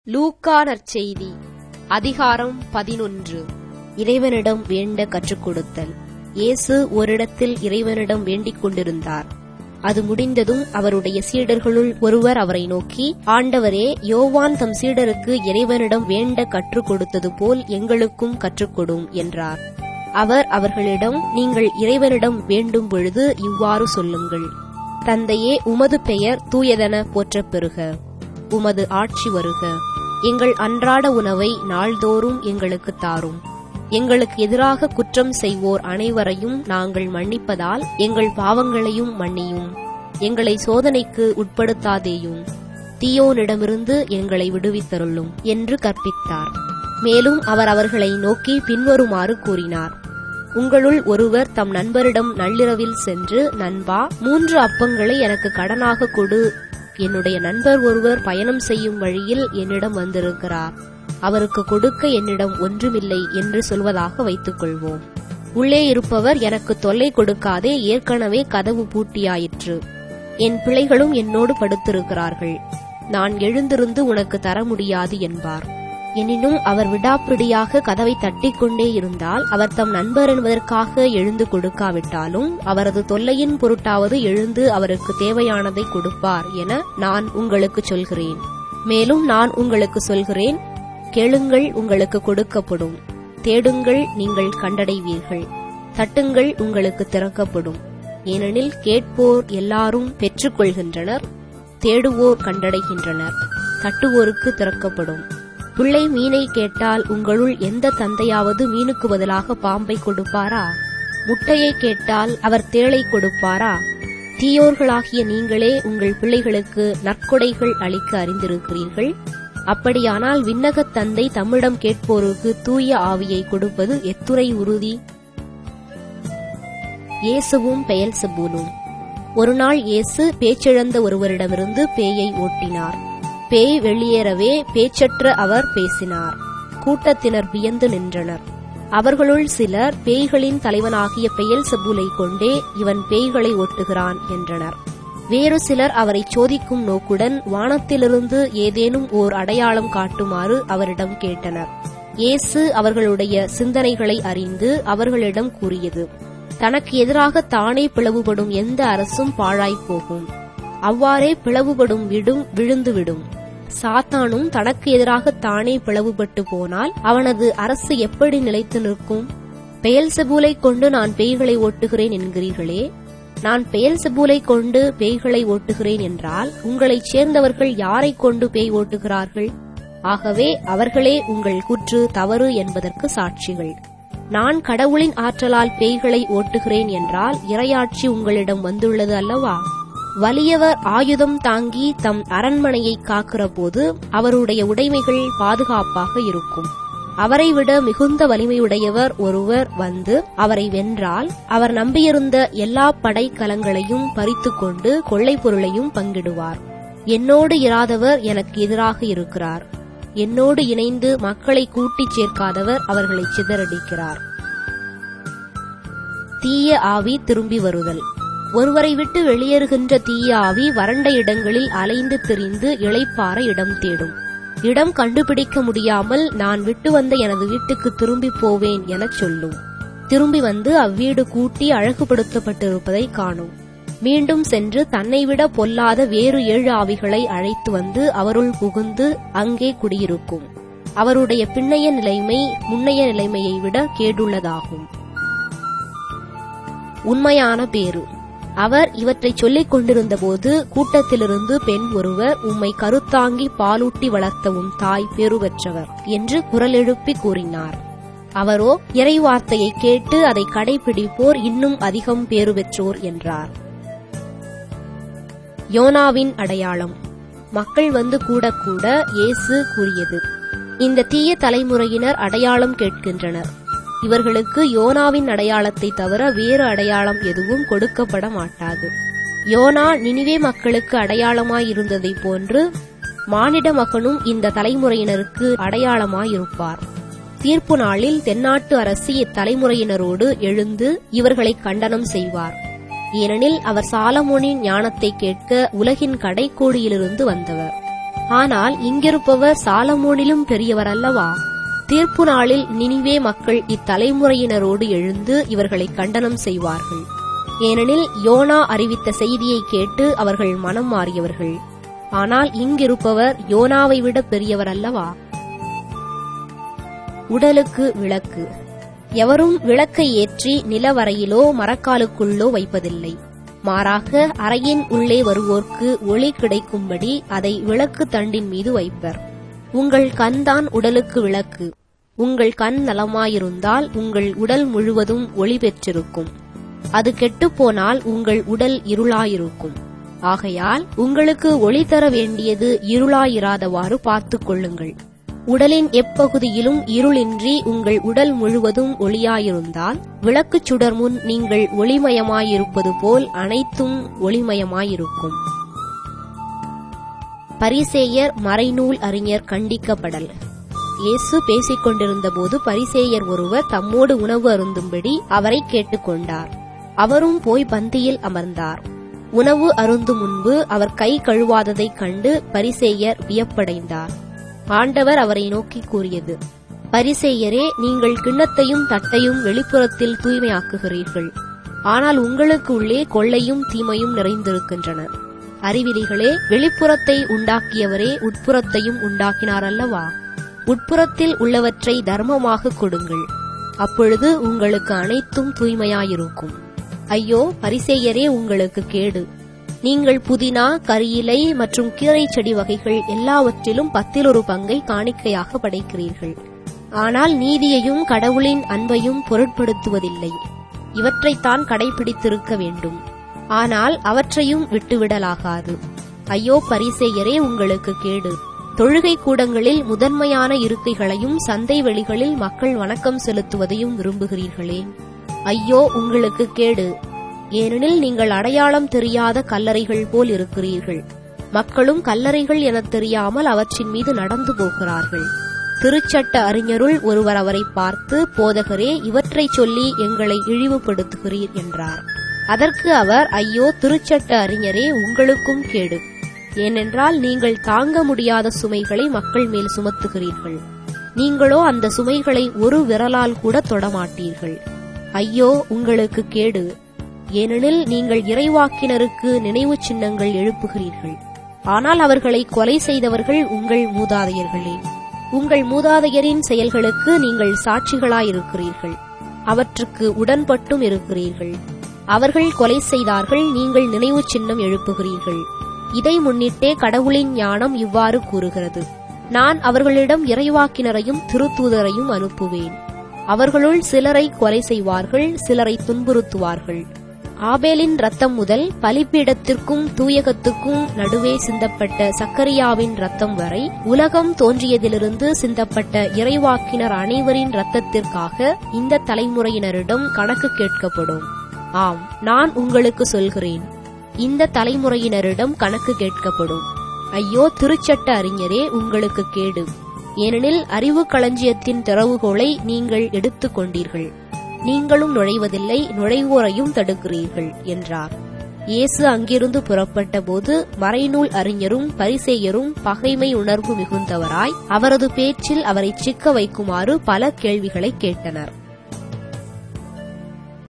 லூக்கா நற்செய்தி அதிகாரம் பதினொன்று இறைவனிடம் வேண்ட கற்றுக் கொடுத்தல் இயேசு ஓரிடத்தில் இறைவனிடம் வேண்டிக் கொண்டிருந்தார் அது முடிந்ததும் அவருடைய சீடர்களுள் ஒருவர் அவரை நோக்கி ஆண்டவரே யோவான் தம் சீடருக்கு இறைவனிடம் வேண்ட கற்றுக் கொடுத்தது போல் எங்களுக்கும் கற்றுக்கொடும் என்றார் அவர் அவர்களிடம் நீங்கள் இறைவனிடம் வேண்டும் பொழுது இவ்வாறு சொல்லுங்கள் தந்தையே உமது பெயர் தூயதென போற்றப் பெறுக உமது ஆட்சி வருக எங்கள் அன்றாட உணவை நாள்தோறும் எங்களுக்கு தாரும் எங்களுக்கு எதிராக குற்றம் செய்வோர் அனைவரையும் நாங்கள் மன்னிப்பதால் எங்கள் பாவங்களையும் மன்னியும் எங்களை சோதனைக்கு உட்படுத்தாதேயும் தீயோனிடமிருந்து எங்களை விடுவித்தருளும் என்று கற்பித்தார் மேலும் அவர் அவர்களை நோக்கி பின்வருமாறு கூறினார் உங்களுள் ஒருவர் தம் நண்பரிடம் நள்ளிரவில் சென்று நண்பா மூன்று அப்பங்களை எனக்கு கடனாக கொடு என்னுடைய நண்பர் ஒருவர் பயணம் செய்யும் வழியில் என்னிடம் வந்திருக்கிறார் அவருக்கு கொடுக்க என்னிடம் ஒன்றுமில்லை என்று சொல்வதாக வைத்துக் கொள்வோம் உள்ளே இருப்பவர் எனக்கு தொல்லை கொடுக்காதே ஏற்கனவே கதவு பூட்டியாயிற்று என் பிள்ளைகளும் என்னோடு படுத்திருக்கிறார்கள் நான் எழுந்திருந்து உனக்கு தர முடியாது என்பார் எனினும் அவர் விடாப்பிடியாக கதவை தட்டிக்கொண்டே இருந்தால் அவர் தம் நண்பர் என்பதற்காக எழுந்து கொடுக்காவிட்டாலும் அவரது தொல்லையின் பொருட்டாவது எழுந்து அவருக்கு தேவையானதை கொடுப்பார் என நான் உங்களுக்கு சொல்கிறேன் மேலும் நான் உங்களுக்கு சொல்கிறேன் கேளுங்கள் உங்களுக்கு கொடுக்கப்படும் தேடுங்கள் நீங்கள் கண்டடைவீர்கள் தட்டுங்கள் உங்களுக்கு திறக்கப்படும் ஏனெனில் கேட்போர் எல்லாரும் பெற்றுக்கொள்கின்றனர் தேடுவோர் கண்டடைகின்றனர் தட்டுவோருக்கு திறக்கப்படும் பிள்ளை மீனை கேட்டால் உங்களுள் எந்த தந்தையாவது மீனுக்கு பதிலாக பாம்பை கொடுப்பாரா முட்டையை கேட்டால் அவர் தேளை கொடுப்பாரா தீயோர்களாகிய நீங்களே உங்கள் பிள்ளைகளுக்கு நற்கொடைகள் அளிக்க அறிந்திருக்கிறீர்கள் அப்படியானால் விண்ணகத் தந்தை தம்மிடம் கேட்போருக்கு தூய ஆவியை கொடுப்பது எத்துறை உறுதி இயேசுவும் பெயல் செபூலும் ஒருநாள் இயேசு பேச்சிழந்த ஒருவரிடமிருந்து பேயை ஓட்டினார் பேய் வெளியேறவே பேச்சற்ற அவர் பேசினார் கூட்டத்தினர் வியந்து நின்றனர் அவர்களுள் சிலர் பேய்களின் தலைவனாகிய பெயல் செபூலை கொண்டே இவன் பேய்களை ஓட்டுகிறான் என்றனர் வேறு சிலர் அவரை சோதிக்கும் நோக்குடன் வானத்திலிருந்து ஏதேனும் ஓர் அடையாளம் காட்டுமாறு அவரிடம் கேட்டனர் இயேசு அவர்களுடைய சிந்தனைகளை அறிந்து அவர்களிடம் கூறியது தனக்கு எதிராக தானே பிளவுபடும் எந்த அரசும் பாழாய்ப் போகும் அவ்வாறே பிளவுபடும் விடும் விழுந்துவிடும் சாத்தானும் தனக்கு எதிராக தானே பிளவுபட்டு போனால் அவனது அரசு எப்படி நிலைத்து நிற்கும் பெயல் செபூலை கொண்டு நான் பேய்களை ஓட்டுகிறேன் என்கிறீர்களே நான் பெயல் செபூலை கொண்டு பேய்களை ஓட்டுகிறேன் என்றால் உங்களைச் சேர்ந்தவர்கள் யாரை கொண்டு பேய் ஓட்டுகிறார்கள் ஆகவே அவர்களே உங்கள் குற்று தவறு என்பதற்கு சாட்சிகள் நான் கடவுளின் ஆற்றலால் பேய்களை ஓட்டுகிறேன் என்றால் இரையாட்சி உங்களிடம் வந்துள்ளது அல்லவா வலியவர் ஆயுதம் தாங்கி தம் அரண்மனையை காக்கிற போது அவருடைய உடைமைகள் பாதுகாப்பாக இருக்கும் அவரை விட மிகுந்த வலிமையுடையவர் ஒருவர் வந்து அவரை வென்றால் அவர் நம்பியிருந்த எல்லா படைக்கலங்களையும் பறித்து கொண்டு கொள்ளை பொருளையும் பங்கிடுவார் என்னோடு இராதவர் எனக்கு எதிராக இருக்கிறார் என்னோடு இணைந்து மக்களை கூட்டிச் சேர்க்காதவர் அவர்களை சிதறடிக்கிறார் தீய ஆவி திரும்பி வருதல் ஒருவரை விட்டு வெளியேறுகின்ற தீய ஆவி வறண்ட இடங்களில் அலைந்து திரிந்து இளைப்பாற இடம் தேடும் இடம் கண்டுபிடிக்க முடியாமல் நான் விட்டு வந்த எனது வீட்டுக்கு திரும்பி போவேன் எனச் சொல்லும் திரும்பி வந்து அவ்வீடு கூட்டி அழகுபடுத்தப்பட்டிருப்பதை காணும் மீண்டும் சென்று தன்னை விட பொல்லாத வேறு ஏழு ஆவிகளை அழைத்து வந்து அவருள் புகுந்து அங்கே குடியிருக்கும் அவருடைய பின்னைய நிலைமை முன்னைய நிலைமையை விட கேடுள்ளதாகும் உண்மையான பேரு அவர் இவற்றை சொல்லிக் கொண்டிருந்தபோது கூட்டத்திலிருந்து பெண் ஒருவர் உம்மை கருத்தாங்கி பாலூட்டி வளர்த்தவும் தாய் பேறு பெற்றவர் என்று குரல் எழுப்பி கூறினார் அவரோ இறை வார்த்தையை கேட்டு அதை கடைபிடிப்போர் இன்னும் அதிகம் பேறு பெற்றோர் என்றார் யோனாவின் அடையாளம் மக்கள் வந்து கூட கூட இயேசு கூறியது இந்த தீய தலைமுறையினர் அடையாளம் கேட்கின்றனர் இவர்களுக்கு யோனாவின் அடையாளத்தை தவிர வேறு அடையாளம் எதுவும் கொடுக்கப்பட மாட்டாது யோனா நினிவே மக்களுக்கு அடையாளமாயிருந்ததைப் போன்று மானிட மகனும் இந்த தலைமுறையினருக்கு அடையாளமாயிருப்பார் தீர்ப்பு நாளில் தென்னாட்டு அரசி இத்தலைமுறையினரோடு எழுந்து இவர்களை கண்டனம் செய்வார் ஏனெனில் அவர் சாலமோனின் ஞானத்தை கேட்க உலகின் கடைக்கோடியிலிருந்து வந்தவர் ஆனால் இங்கிருப்பவர் சாலமோனிலும் பெரியவர் அல்லவா தீர்ப்பு நாளில் நினிவே மக்கள் இத்தலைமுறையினரோடு எழுந்து இவர்களை கண்டனம் செய்வார்கள் ஏனெனில் யோனா அறிவித்த செய்தியை கேட்டு அவர்கள் மனம் மாறியவர்கள் ஆனால் இங்கிருப்பவர் யோனாவை விட பெரியவர் அல்லவா உடலுக்கு விளக்கு எவரும் விளக்கை ஏற்றி நிலவரையிலோ மரக்காலுக்குள்ளோ வைப்பதில்லை மாறாக அறையின் உள்ளே வருவோர்க்கு ஒளி கிடைக்கும்படி அதை விளக்கு தண்டின் மீது வைப்பர் உங்கள் கண்தான் உடலுக்கு விளக்கு உங்கள் கண் நலமாயிருந்தால் உங்கள் உடல் முழுவதும் ஒளி பெற்றிருக்கும் அது கெட்டுப்போனால் உங்கள் உடல் இருளாயிருக்கும் ஆகையால் உங்களுக்கு ஒளி தர வேண்டியது இருளாயிராதவாறு பார்த்துக் கொள்ளுங்கள் உடலின் எப்பகுதியிலும் இருளின்றி உங்கள் உடல் முழுவதும் ஒளியாயிருந்தால் விளக்குச் சுடர் முன் நீங்கள் ஒளிமயமாயிருப்பது போல் அனைத்தும் ஒளிமயமாயிருக்கும் பரிசேயர் மறைநூல் அறிஞர் கண்டிக்கப்படல் இயேசு பேசிக் கொண்டிருந்தபோது பரிசேயர் ஒருவர் தம்மோடு உணவு அருந்தும்படி அவரை கேட்டுக்கொண்டார் அவரும் போய் பந்தியில் அமர்ந்தார் உணவு அருந்தும் முன்பு அவர் கை கழுவாததைக் கண்டு பரிசேயர் வியப்படைந்தார் ஆண்டவர் அவரை நோக்கி கூறியது பரிசேயரே நீங்கள் கிண்ணத்தையும் தட்டையும் வெளிப்புறத்தில் தூய்மையாக்குகிறீர்கள் ஆனால் உங்களுக்கு உள்ளே கொள்ளையும் தீமையும் நிறைந்திருக்கின்றன அறிவிலிகளே வெளிப்புறத்தை உண்டாக்கியவரே உட்புறத்தையும் உண்டாக்கினார் அல்லவா உட்புறத்தில் உள்ளவற்றை தர்மமாக கொடுங்கள் அப்பொழுது உங்களுக்கு அனைத்தும் தூய்மையாயிருக்கும் ஐயோ பரிசேயரே உங்களுக்கு கேடு நீங்கள் புதினா கரியிலை மற்றும் கீரை செடி வகைகள் எல்லாவற்றிலும் பத்தில் ஒரு பங்கை காணிக்கையாக படைக்கிறீர்கள் ஆனால் நீதியையும் கடவுளின் அன்பையும் பொருட்படுத்துவதில்லை இவற்றைத்தான் கடைபிடித்திருக்க வேண்டும் ஆனால் அவற்றையும் விட்டுவிடலாகாது ஐயோ பரிசேயரே உங்களுக்கு கேடு தொழுகை கூடங்களில் முதன்மையான இருக்கைகளையும் சந்தை வெளிகளில் மக்கள் வணக்கம் செலுத்துவதையும் விரும்புகிறீர்களே ஐயோ உங்களுக்கு கேடு ஏனெனில் நீங்கள் அடையாளம் தெரியாத கல்லறைகள் போல் இருக்கிறீர்கள் மக்களும் கல்லறைகள் எனத் தெரியாமல் அவற்றின் மீது நடந்து போகிறார்கள் திருச்சட்ட அறிஞருள் ஒருவர் அவரை பார்த்து போதகரே இவற்றைச் சொல்லி எங்களை இழிவுபடுத்துகிறீர் என்றார் அதற்கு அவர் ஐயோ திருச்சட்ட அறிஞரே உங்களுக்கும் கேடு ஏனென்றால் நீங்கள் தாங்க முடியாத சுமைகளை மக்கள் மேல் சுமத்துகிறீர்கள் நீங்களோ அந்த சுமைகளை ஒரு விரலால் கூட தொடமாட்டீர்கள் ஐயோ உங்களுக்கு கேடு ஏனெனில் நீங்கள் இறைவாக்கினருக்கு நினைவு சின்னங்கள் எழுப்புகிறீர்கள் ஆனால் அவர்களை கொலை செய்தவர்கள் உங்கள் மூதாதையர்களே உங்கள் மூதாதையரின் செயல்களுக்கு நீங்கள் சாட்சிகளாயிருக்கிறீர்கள் அவற்றுக்கு உடன்பட்டும் இருக்கிறீர்கள் அவர்கள் கொலை செய்தார்கள் நீங்கள் நினைவு சின்னம் எழுப்புகிறீர்கள் இதை முன்னிட்டே கடவுளின் ஞானம் இவ்வாறு கூறுகிறது நான் அவர்களிடம் இறைவாக்கினரையும் திருத்தூதரையும் அனுப்புவேன் அவர்களுள் சிலரை கொலை செய்வார்கள் சிலரை துன்புறுத்துவார்கள் ஆபேலின் ரத்தம் முதல் பலிப்பீடத்திற்கும் தூயகத்துக்கும் நடுவே சிந்தப்பட்ட சக்கரியாவின் ரத்தம் வரை உலகம் தோன்றியதிலிருந்து சிந்தப்பட்ட இறைவாக்கினர் அனைவரின் இரத்தத்திற்காக இந்த தலைமுறையினரிடம் கணக்கு கேட்கப்படும் ஆம் நான் உங்களுக்கு சொல்கிறேன் இந்த தலைமுறையினரிடம் கணக்கு கேட்கப்படும் ஐயோ திருச்சட்ட அறிஞரே உங்களுக்கு கேடு ஏனெனில் அறிவு களஞ்சியத்தின் திறவுகோலை நீங்கள் எடுத்துக் கொண்டீர்கள் நீங்களும் நுழைவதில்லை நுழைவோரையும் தடுக்கிறீர்கள் என்றார் இயேசு அங்கிருந்து புறப்பட்ட போது மறைநூல் அறிஞரும் பரிசேயரும் பகைமை உணர்வு மிகுந்தவராய் அவரது பேச்சில் அவரை சிக்க வைக்குமாறு பல கேள்விகளை கேட்டனர்